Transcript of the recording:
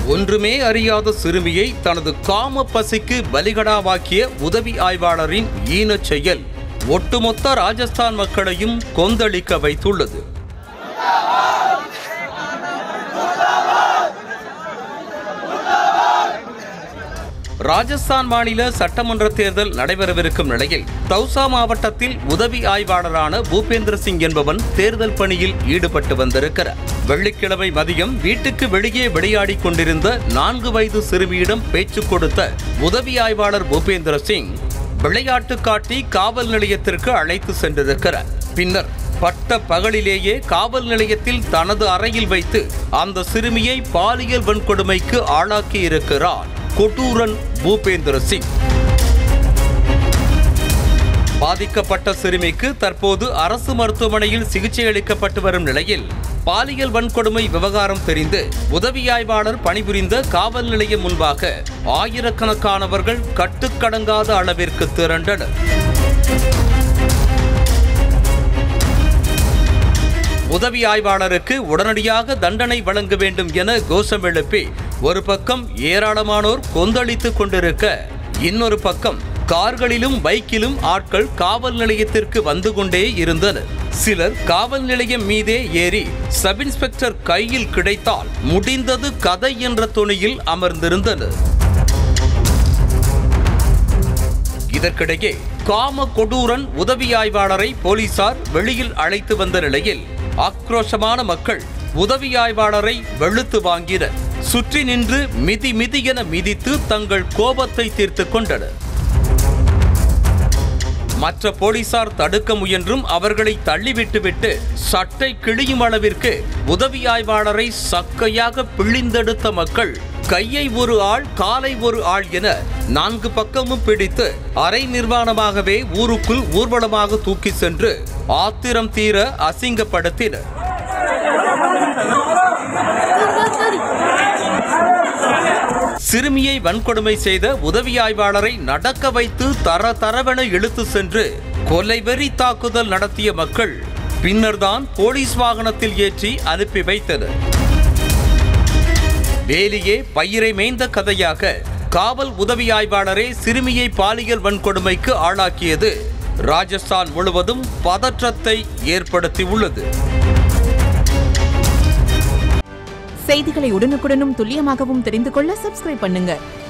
ஒன்றுமே அறியாத சிறுமியை தனது காம பசிக்கு பலிகடாவாக்கிய உதவி ஆய்வாளரின் ஈனச் செயல் ஒட்டுமொத்த ராஜஸ்தான் மக்களையும் கொந்தளிக்க வைத்துள்ளது ராஜஸ்தான் மாநில சட்டமன்ற தேர்தல் நடைபெறவிருக்கும் நிலையில் தௌசா மாவட்டத்தில் உதவி ஆய்வாளரான பூபேந்திர சிங் என்பவன் தேர்தல் பணியில் ஈடுபட்டு வந்திருக்கிறார் வெள்ளிக்கிழமை மதியம் வீட்டுக்கு வெளியே விளையாடிக் கொண்டிருந்த நான்கு வயது சிறுமியிடம் பேச்சு கொடுத்த உதவி ஆய்வாளர் பூபேந்திர சிங் விளையாட்டு காட்டி காவல் நிலையத்திற்கு அழைத்து சென்றிருக்கிறார் பின்னர் பட்ட பகலிலேயே காவல் நிலையத்தில் தனது அறையில் வைத்து அந்த சிறுமியை பாலியல் வன்கொடுமைக்கு ஆளாக்கி இருக்கிறார் கொடூரன் பூபேந்திர சிங் பாதிக்கப்பட்ட சிறுமிக்கு தற்போது அரசு மருத்துவமனையில் சிகிச்சை அளிக்கப்பட்டு வரும் நிலையில் பாலியல் வன்கொடுமை விவகாரம் தெரிந்து உதவி ஆய்வாளர் பணிபுரிந்த காவல் நிலையம் முன்பாக ஆயிரக்கணக்கானவர்கள் கட்டுக்கடங்காத அளவிற்கு திரண்டனர் உதவி ஆய்வாளருக்கு உடனடியாக தண்டனை வழங்க வேண்டும் என கோஷம் எழுப்பி ஒரு பக்கம் ஏராளமானோர் கொந்தளித்துக் கொண்டிருக்க இன்னொரு பக்கம் கார்களிலும் பைக்கிலும் ஆட்கள் காவல் நிலையத்திற்கு வந்து கொண்டே இருந்தனர் சிலர் காவல் நிலையம் மீதே ஏறி சப் இன்ஸ்பெக்டர் கையில் கிடைத்தால் முடிந்தது கதை என்ற துணியில் அமர்ந்திருந்தனர் இதற்கிடையே காம கொடூரன் உதவி ஆய்வாளரை போலீசார் வெளியில் அழைத்து வந்த நிலையில் ஆக்ரோஷமான மக்கள் உதவி ஆய்வாளரை வெளுத்து வாங்கினர் சுற்றி நின்று மிதி மிதி என மிதித்து தங்கள் கோபத்தை தீர்த்துக் கொண்டனர் மற்ற போலீசார் தடுக்க முயன்றும் அவர்களை தள்ளிவிட்டுவிட்டு சட்டை கிழியும் அளவிற்கு உதவி ஆய்வாளரை சக்கையாக பிழிந்தெடுத்த மக்கள் கையை ஒரு ஆள் காலை ஒரு ஆள் என நான்கு பக்கமும் பிடித்து அரை நிர்வாணமாகவே ஊருக்குள் ஊர்வலமாக தூக்கி சென்று ஆத்திரம் தீர அசிங்கப்படுத்தினர் சிறுமியை வன்கொடுமை செய்த உதவி ஆய்வாளரை நடக்க வைத்து தர தரவென இழுத்து சென்று கொலைவெறி தாக்குதல் நடத்திய மக்கள் பின்னர்தான் போலீஸ் வாகனத்தில் ஏற்றி அனுப்பி வைத்தனர் வேலியே பயிரை மேய்ந்த கதையாக காவல் உதவி ஆய்வாளரே சிறுமியை பாலியல் வன்கொடுமைக்கு ஆளாக்கியது ராஜஸ்தான் முழுவதும் பதற்றத்தை ஏற்படுத்தியுள்ளது செய்திகளை உடனுக்குடனும் துல்லியமாகவும் தெரிந்து கொள்ள சப்ஸ்கிரைப் பண்ணுங்க